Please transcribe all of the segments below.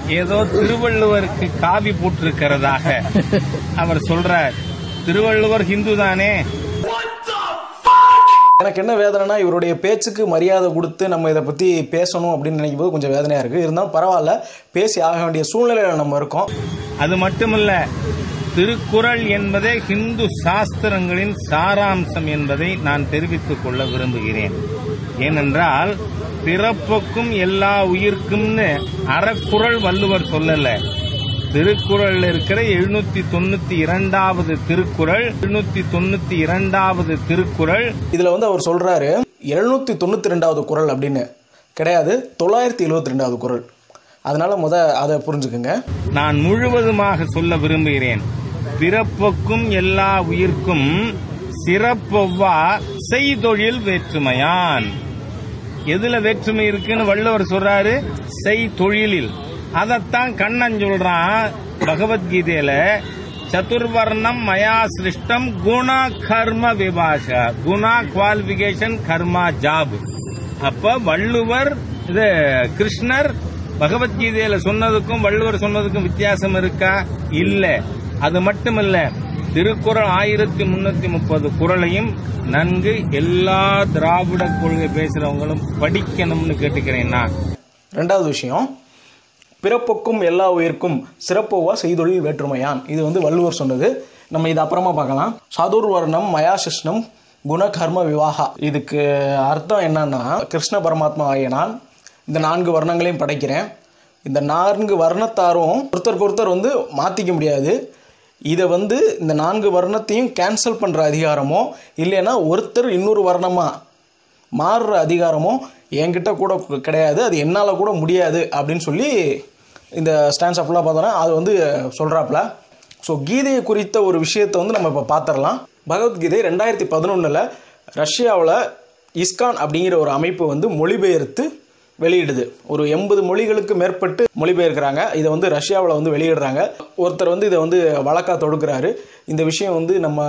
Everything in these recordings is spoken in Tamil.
ஏதோ திருவள்ளுவருக்கு காவி போட்டிருக்கிறதாக அவர் சொல்றார் திருவள்ளுவர் ஹிந்து தானே எனக்கு என்ன வேதனைனா இவருடைய பேச்சுக்கு மரியாதை கொடுத்து நம்ம இதை பற்றி பேசணும் அப்படின்னு நினைக்கும் போது கொஞ்சம் வேதனையாக இருக்குது இருந்தாலும் பரவாயில்ல பேசி ஆக வேண்டிய சூழ்நிலையில் நம்ம இருக்கோம் அது மட்டுமல்ல திருக்குறள் என்பதே ஹிந்து சாஸ்திரங்களின் சாராம்சம் என்பதை நான் தெரிவித்துக் கொள்ள விரும்புகிறேன் ஏனென்றால் பிறப்புக்கும் எல்லா உயிர்க்கும்னு அறக்குறள் வள்ளுவர் சொல்லல திருக்குறள்ல இருக்கிற எழுநூத்தி தொண்ணூத்தி இரண்டாவது திருக்குறள் எழுநூத்தி தொண்ணூத்தி இரண்டாவது திருக்குறள் இதில் வந்து அவர் சொல்கிறாரு எழுநூற்றி தொண்ணூற்றி ரெண்டாவது குரல் அப்படின்னு கிடையாது தொள்ளாயிரத்தி எழுபத்தி ரெண்டாவது குரல் அதனால் முத அதை புரிஞ்சுக்குங்க நான் முழுவதுமாக சொல்ல விரும்புகிறேன் பிறப்புக்கும் எல்லா உயிர்க்கும் சிறப்பொவ்வா செய்தொழில் வேற்றுமையான் எதுல வேற்றுமை இருக்குன்னு வள்ளுவர் சொல்றாரு செய் தொழிலில் அதத்தான் கண்ணன் சொல்றான் பகவத்கீதையில சதுர்வர்ணம் மயா சிருஷ்டம் குண கர்ம விபாஷா குணா குவாலிபிகேஷன் கர்மா ஜாப் அப்ப வள்ளுவர் இது கிருஷ்ணர் பகவத்கீதையில சொன்னதுக்கும் வள்ளுவர் சொன்னதுக்கும் வித்தியாசம் இருக்கா இல்ல அது மட்டுமல்ல திருக்குறள் ஆயிரத்தி முன்னூத்தி முப்பது குறளையும் நன்கு எல்லா திராவிட கொள்கை பேசுறவங்களும் படிக்கணும்னு கேட்டுக்கிறேன் நான் ரெண்டாவது விஷயம் பிறப்புக்கும் எல்லா உயிர்க்கும் சிறப்போவா செய்தொழில் வேற்றுமையான் இது வந்து வள்ளுவர் சொன்னது நம்ம இது அப்புறமா பார்க்கலாம் சாதுர் வர்ணம் மயாசிஷ்ணம் குண கர்ம விவாகா இதுக்கு அர்த்தம் என்னன்னா கிருஷ்ண பரமாத்மா ஆகிய நான் இந்த நான்கு வர்ணங்களையும் படைக்கிறேன் இந்த நான்கு வர்ணத்தாரும் ஒருத்தருக்கு ஒருத்தர் வந்து மாற்றிக்க முடியாது இதை வந்து இந்த நான்கு வர்ணத்தையும் கேன்சல் பண்ணுற அதிகாரமோ இல்லைன்னா ஒருத்தர் இன்னொரு வர்ணமாக மாறுற அதிகாரமும் என்கிட்ட கூட கிடையாது அது என்னால் கூட முடியாது அப்படின்னு சொல்லி இந்த ஸ்டாண்ட்ஸ் ஃபுல்லாக பார்த்தோன்னா அது வந்து சொல்கிறாப்புல ஸோ கீதையை குறித்த ஒரு விஷயத்தை வந்து நம்ம இப்போ பார்த்துடலாம் பகவத்கீதை ரெண்டாயிரத்தி பதினொன்றில் ரஷ்யாவில் இஸ்கான் அப்படிங்கிற ஒரு அமைப்பு வந்து மொழிபெயர்த்து வெளியிடுது ஒரு எண்பது மொழிகளுக்கு மேற்பட்டு மொழிபெயர்க்கிறாங்க இதை வந்து ரஷ்யாவில் வந்து வெளியிடுறாங்க ஒருத்தர் வந்து இதை வந்து வழக்காக தொடுக்கிறாரு இந்த விஷயம் வந்து நம்ம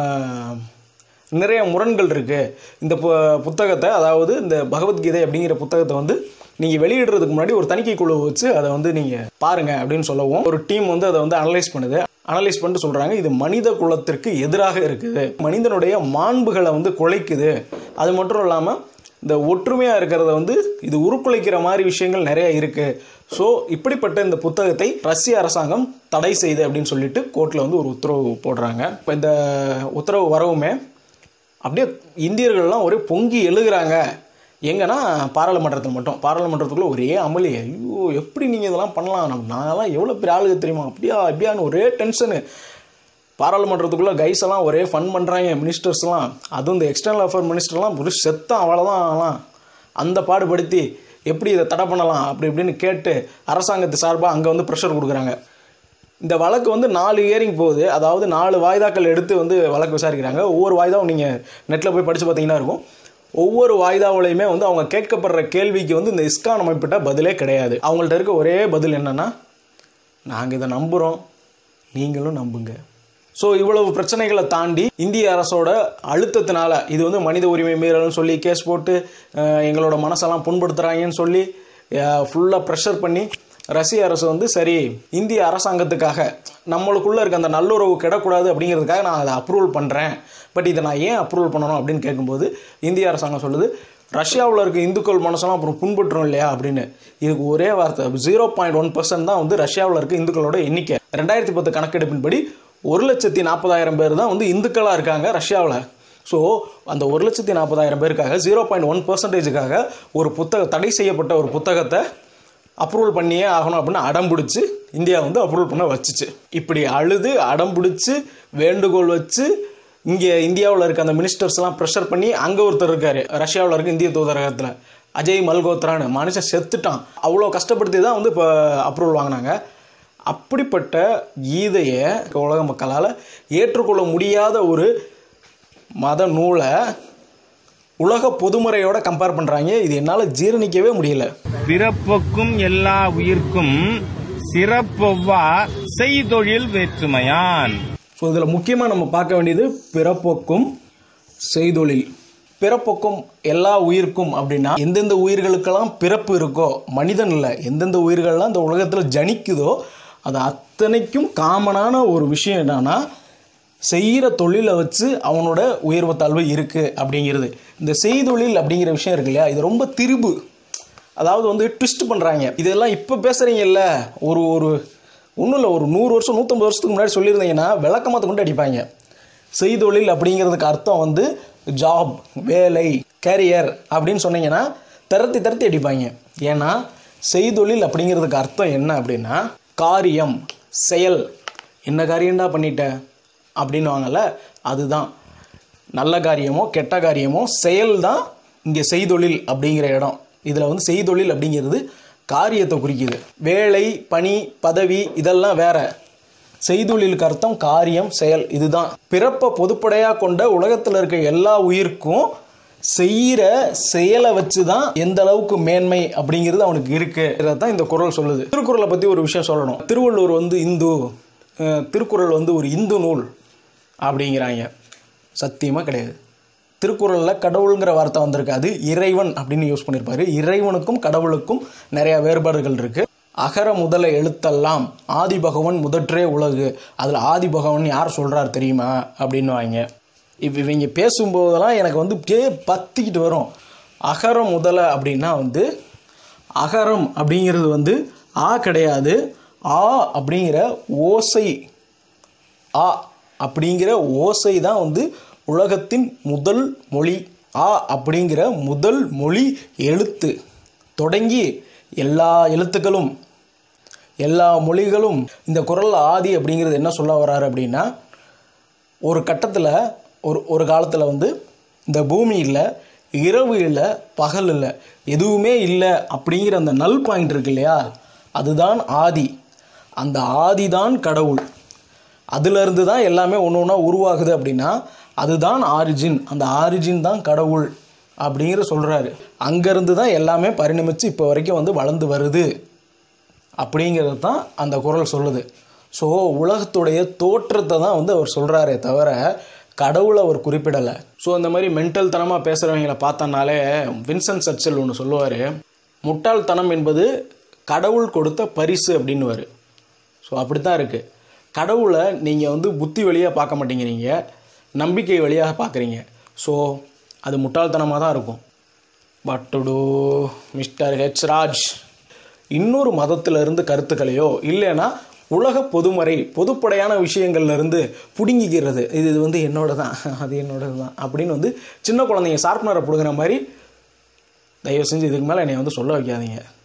நிறைய முரண்கள் இருக்குது இந்த பு புத்தகத்தை அதாவது இந்த பகவத்கீதை அப்படிங்கிற புத்தகத்தை வந்து நீங்கள் வெளியிடுறதுக்கு முன்னாடி ஒரு தணிக்கை குழு வச்சு அதை வந்து நீங்கள் பாருங்க அப்படின்னு சொல்லவும் ஒரு டீம் வந்து அதை வந்து அனலைஸ் பண்ணுது அனலைஸ் பண்ணிட்டு சொல்கிறாங்க இது மனித குலத்திற்கு எதிராக இருக்குது மனிதனுடைய மாண்புகளை வந்து குலைக்குது அது மட்டும் இல்லாமல் இந்த ஒற்றுமையாக இருக்கிறத வந்து இது உருக்குலைக்கிற மாதிரி விஷயங்கள் நிறைய இருக்குது ஸோ இப்படிப்பட்ட இந்த புத்தகத்தை ரஷ்ய அரசாங்கம் தடை செய்து அப்படின்னு சொல்லிட்டு கோர்ட்டில் வந்து ஒரு உத்தரவு போடுறாங்க இப்போ இந்த உத்தரவு வரவுமே அப்படியே இந்தியர்கள்லாம் ஒரே பொங்கி எழுகிறாங்க எங்கன்னா பாராளுமன்றத்தில் மட்டும் பாராளுமன்றத்துக்குள்ளே ஒரே அமளி ஐயோ எப்படி நீங்கள் இதெல்லாம் பண்ணலாம் நம்ம நான்லாம் எவ்வளோ பெரிய ஆளுக தெரியுமா அப்படியா அப்படியான்னு ஒரே டென்ஷனு பாராளுமன்றத்துக்குள்ளே கைஸ் எல்லாம் ஒரே ஃபன் பண்ணுறாங்க மினிஸ்டர்ஸ்லாம் அதுவும் இந்த எக்ஸ்டர்னல் அஃபேர் மினிஸ்டர்லாம் ஒரு செத்தான் அவ்வளோதான் ஆகலாம் அந்த பாடுபடுத்தி எப்படி இதை தடை பண்ணலாம் அப்படி இப்படின்னு கேட்டு அரசாங்கத்து சார்பாக அங்கே வந்து ப்ரெஷர் கொடுக்குறாங்க இந்த வழக்கு வந்து நாலு இயரிங் போகுது அதாவது நாலு வாய்தாக்கள் எடுத்து வந்து வழக்கு விசாரிக்கிறாங்க ஒவ்வொரு வாய்தாவும் நீங்கள் நெட்டில் போய் படித்து பார்த்தீங்கன்னா இருக்கும் ஒவ்வொரு வாய்தாவிலையுமே வந்து அவங்க கேட்கப்படுற கேள்விக்கு வந்து இந்த இஸ்கான் அமைப்பிட்ட பதிலே கிடையாது அவங்கள்ட்ட இருக்க ஒரே பதில் என்னென்னா நாங்கள் இதை நம்புகிறோம் நீங்களும் நம்புங்க ஸோ இவ்வளவு பிரச்சனைகளை தாண்டி இந்திய அரசோட அழுத்தத்தினால இது வந்து மனித உரிமை மீறல்னு சொல்லி கேஸ் போட்டு அஹ், எங்களோட மனசெல்லாம் புண்படுத்துகிறாங்கன்னு சொல்லி ஃபுல்லாக ப்ரெஷர் பண்ணி ரஷ்ய அரசு வந்து சரி இந்திய அரசாங்கத்துக்காக நம்மளுக்குள்ளே இருக்க அந்த நல்லுறவு கிடக்கூடாது அப்படிங்கிறதுக்காக நான் அதை அப்ரூவல் பண்ணுறேன் பட் இதை நான் ஏன் அப்ரூவல் பண்ணணும் அப்படின்னு கேட்கும்போது இந்திய அரசாங்கம் சொல்லுது ரஷ்யாவில் இருக்க இந்துக்கள் மனசெல்லாம் அப்புறம் புண்பட்டுரும் இல்லையா அப்படின்னு இதுக்கு ஒரே வார்த்தை ஜீரோ பாயிண்ட் ஒன் பர்சன்ட் தான் வந்து ரஷ்யாவில் இருக்க இந்துக்களோட எண்ணிக்கை ரெண்டாயிரத்தி பத்து கணக்கெடுப்பின்படி ஒரு லட்சத்தி நாற்பதாயிரம் பேர் தான் வந்து இந்துக்களாக இருக்காங்க ரஷ்யாவில் ஸோ அந்த ஒரு லட்சத்தி நாற்பதாயிரம் பேருக்காக ஜீரோ பாயிண்ட் ஒன் பர்சன்டேஜுக்காக ஒரு புத்தக தடை செய்யப்பட்ட ஒரு புத்தகத்தை அப்ரூவல் பண்ணியே ஆகணும் அப்படின்னு அடம் பிடிச்சி இந்தியா வந்து அப்ரூவல் பண்ண வச்சுச்சு இப்படி அழுது அடம் பிடிச்சி வேண்டுகோள் வச்சு இங்கே இந்தியாவில் இருக்க அந்த மினிஸ்டர்ஸ்லாம் ப்ரெஷர் பண்ணி அங்கே ஒருத்தர் இருக்கார் ரஷ்யாவில் இருக்க இந்திய தூதரகத்தில் அஜய் மல்கோத்ரான்னு மனுஷன் செத்துட்டான் அவ்வளோ கஷ்டப்படுத்தி தான் வந்து இப்போ அப்ரூவல் வாங்கினாங்க அப்படிப்பட்ட கீதையை உலக மக்களால் ஏற்றுக்கொள்ள முடியாத ஒரு மத நூலை உலக பொதுமுறையோட கம்பேர் பண்ணுறாங்க இது என்னால் ஜீரணிக்கவே முடியல பிறப்புக்கும் எல்லா உயிர்க்கும் சிறப்பொவ்வா செய்தொழில் வேற்றுமையான் ஸோ இதில் முக்கியமாக நம்ம பார்க்க வேண்டியது பிறப்போக்கும் செய்தொழில் பிறப்புக்கும் எல்லா உயிருக்கும் அப்படின்னா எந்தெந்த உயிர்களுக்கெல்லாம் பிறப்பு இருக்கோ மனிதன் இல்லை எந்தெந்த உயிர்கள்லாம் இந்த உலகத்தில் ஜனிக்குதோ அது அத்தனைக்கும் காமனான ஒரு விஷயம் என்னன்னா செய்கிற தொழிலை வச்சு அவனோட உயர்வு தாழ்வு இருக்குது அப்படிங்கிறது இந்த செய்தொழில் அப்படிங்கிற விஷயம் இருக்கு இல்லையா இது ரொம்ப திரிபு அதாவது வந்து ட்விஸ்ட் பண்ணுறாங்க இதெல்லாம் இப்போ பேசுகிறீங்கல்ல ஒரு ஒரு ஒன்றும் இல்லை ஒரு நூறு வருஷம் நூற்றம்பது வருஷத்துக்கு முன்னாடி சொல்லியிருந்தீங்கன்னா விளக்கமாத்த கொண்டு அடிப்பாங்க செய்தொழில் அப்படிங்கிறதுக்கு அர்த்தம் வந்து ஜாப் வேலை கேரியர் அப்படின்னு சொன்னீங்கன்னா திரத்தி திரத்தி அடிப்பாங்க ஏன்னா செய்தொழில் அப்படிங்கிறதுக்கு அர்த்தம் என்ன அப்படின்னா காரியம் செயல் என்ன காரியம்டா பண்ணிட்ட அப்படின்னுவாங்கல்ல அதுதான் நல்ல காரியமோ கெட்ட காரியமோ செயல் தான் இங்கே செய்தொழில் அப்படிங்கிற இடம் இதில் வந்து செய்தொழில் அப்படிங்கிறது காரியத்தை குறிக்குது வேலை பணி பதவி இதெல்லாம் வேற செய்தொழிலுக்கு அர்த்தம் காரியம் செயல் இதுதான் பிறப்பை பொதுப்படையாக கொண்ட உலகத்தில் இருக்க எல்லா உயிருக்கும் செய்கிற செயலை வச்சு தான் எந்த அளவுக்கு மேன்மை அப்படிங்கிறது அவனுக்கு இருக்கு தான் இந்த குரல் சொல்லுது திருக்குறளை பற்றி ஒரு விஷயம் சொல்லணும் திருவள்ளுவர் வந்து இந்து அஹ், திருக்குறள் வந்து ஒரு இந்து நூல் அப்படிங்கிறாங்க சத்தியமாக கிடையாது திருக்குறளில் கடவுளுங்கிற வார்த்தை வந்திருக்காது இறைவன் அப்படின்னு யூஸ் பண்ணியிருப்பாரு இறைவனுக்கும் கடவுளுக்கும் நிறைய வேறுபாடுகள் இருக்கு அகர முதல எழுத்தெல்லாம் ஆதி பகவன் முதற்றே உலகு அதில் ஆதி பகவன் யார் சொல்கிறார் தெரியுமா அப்படின்னு வாங்க இப்போ இவங்க பேசும்போதெல்லாம் எனக்கு வந்து அப்படியே பத்திக்கிட்டு வரும் அகர முதல அப்படின்னா வந்து அகரம் அப்படிங்கிறது வந்து ஆ கிடையாது ஆ அப்படிங்கிற ஓசை ஆ அப்படிங்கிற ஓசை தான் வந்து உலகத்தின் முதல் மொழி ஆ அப்படிங்கிற முதல் மொழி எழுத்து தொடங்கி எல்லா எழுத்துக்களும் எல்லா மொழிகளும் இந்த குரல் ஆதி அப்படிங்கிறது என்ன சொல்ல வர்றாரு அப்படின்னா ஒரு கட்டத்தில் ஒரு ஒரு காலத்தில் வந்து இந்த பூமி இல்லை இரவு இல்லை பகல் இல்லை எதுவுமே இல்லை அப்படிங்கிற அந்த நல் பாயிண்ட் இருக்கு இல்லையா அதுதான் ஆதி அந்த ஆதி தான் கடவுள் அதிலிருந்து தான் எல்லாமே ஒன்று ஒன்றா உருவாகுது அப்படின்னா அதுதான் ஆரிஜின் அந்த ஆரிஜின் தான் கடவுள் அப்படிங்கிற சொல்கிறாரு அங்கேருந்து தான் எல்லாமே பரிணமிச்சு இப்போ வரைக்கும் வந்து வளர்ந்து வருது அப்படிங்கிறது தான் அந்த குரல் சொல்லுது ஸோ உலகத்துடைய தோற்றத்தை தான் வந்து அவர் சொல்கிறாரே தவிர கடவுளை அவர் குறிப்பிடலை ஸோ இந்த மாதிரி மென்டல் தனமாக பேசுகிறவங்கள பார்த்தனாலே வின்சென்ட் சர்ச்சில் ஒன்று சொல்லுவார் முட்டாள்தனம் என்பது கடவுள் கொடுத்த பரிசு அப்படின்னுவார் ஸோ அப்படி தான் இருக்குது கடவுளை நீங்கள் வந்து புத்தி வழியாக பார்க்க மாட்டேங்கிறீங்க நம்பிக்கை வழியாக பார்க்குறீங்க ஸோ அது முட்டாள்தனமாக தான் இருக்கும் but to do Mr H Raj இன்னொரு மதத்திலிருந்து கருத்துக்களையோ இல்லைன்னா உலக பொதுமறை பொதுப்படையான விஷயங்கள்ல இருந்து பிடுங்கிக்கிறது இது இது வந்து என்னோட தான் அது என்னோடது தான் அப்படின்னு வந்து சின்ன குழந்தைங்க ஷார்ப்னரை பிடுங்குற மாதிரி தயவு செஞ்சு இதுக்கு மேலே என்னை வந்து சொல்ல வைக்காதீங்க